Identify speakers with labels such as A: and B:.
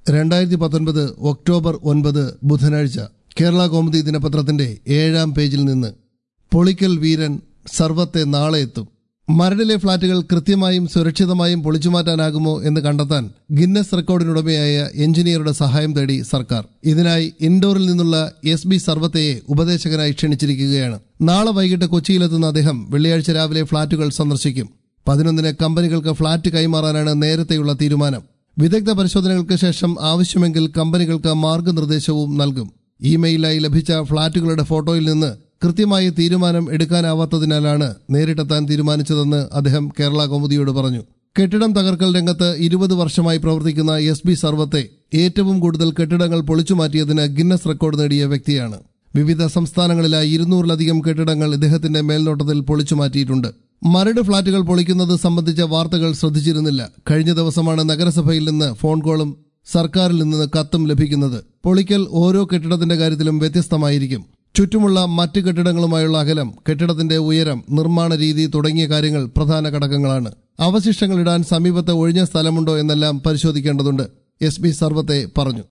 A: രണ്ടായിരത്തി പത്തൊൻപത് ഒക്ടോബർ ഒൻപത് ബുധനാഴ്ച കേരള കൗമുദി ദിനപത്രത്തിന്റെ ഏഴാം പേജിൽ നിന്ന് പൊളിക്കൽ വീരൻ സർവത്തെ നാളെ എത്തും മരടിലെ ഫ്ളാറ്റുകൾ കൃത്യമായും സുരക്ഷിതമായും പൊളിച്ചുമാറ്റാനാകുമോ എന്ന് കണ്ടെത്താൻ ഗിന്നസ് റെക്കോർഡിനുടമയായ എഞ്ചിനീയറുടെ സഹായം തേടി സർക്കാർ ഇതിനായി ഇൻഡോറിൽ നിന്നുള്ള എസ് ബി സർവത്തയെ ഉപദേശകനായി ക്ഷണിച്ചിരിക്കുകയാണ് നാളെ വൈകിട്ട് കൊച്ചിയിലെത്തുന്ന അദ്ദേഹം വെള്ളിയാഴ്ച രാവിലെ ഫ്ളാറ്റുകൾ സന്ദർശിക്കും പതിനൊന്നിന് കമ്പനികൾക്ക് ഫ്ളാറ്റ് കൈമാറാനാണ് നേരത്തെയുള്ള തീരുമാനം വിദഗ്ധ പരിശോധനകൾക്ക് ശേഷം ആവശ്യമെങ്കിൽ കമ്പനികൾക്ക് മാർഗനിർദ്ദേശവും നൽകും ഇമെയിലായി ലഭിച്ച ഫ്ളാറ്റുകളുടെ ഫോട്ടോയിൽ നിന്ന് കൃത്യമായി തീരുമാനം എടുക്കാനാവാത്തതിനാലാണ് നേരിട്ടെത്താൻ തീരുമാനിച്ചതെന്ന് അദ്ദേഹം കേരള കൗമുദിയോട് പറഞ്ഞു കെട്ടിടം തകർക്കൽ രംഗത്ത് ഇരുപത് വർഷമായി പ്രവർത്തിക്കുന്ന എസ് ബി സർവത്തെ ഏറ്റവും കൂടുതൽ കെട്ടിടങ്ങൾ പൊളിച്ചുമാറ്റിയതിന് ഗിന്നസ് റെക്കോർഡ് നേടിയ വ്യക്തിയാണ് വിവിധ സംസ്ഥാനങ്ങളിലായി ഇരുന്നൂറിലധികം കെട്ടിടങ്ങൾ ഇദ്ദേഹത്തിന്റെ മേൽനോട്ടത്തിൽ പൊളിച്ചുമാറ്റിയിട്ടുണ്ട് മരട് ഫ്ളാറ്റുകൾ പൊളിക്കുന്നത് സംബന്ധിച്ച വാർത്തകൾ ശ്രദ്ധിച്ചിരുന്നില്ല കഴിഞ്ഞ ദിവസമാണ് നഗരസഭയിൽ നിന്ന് ഫോൺ കോളും സർക്കാരിൽ നിന്ന് കത്തും ലഭിക്കുന്നത് പൊളിക്കൽ ഓരോ കെട്ടിടത്തിന്റെ കാര്യത്തിലും വ്യത്യസ്തമായിരിക്കും ചുറ്റുമുള്ള മറ്റ് കെട്ടിടങ്ങളുമായുള്ള അകലം കെട്ടിടത്തിന്റെ ഉയരം നിർമ്മാണ രീതി തുടങ്ങിയ കാര്യങ്ങൾ പ്രധാന ഘടകങ്ങളാണ് അവശിഷ്ടങ്ങൾ ഇടാൻ സമീപത്ത് ഒഴിഞ്ഞ സ്ഥലമുണ്ടോ എന്നെല്ലാം പരിശോധിക്കേണ്ടതുണ്ട് എസ് ബി സർവത്തെ പറഞ്ഞു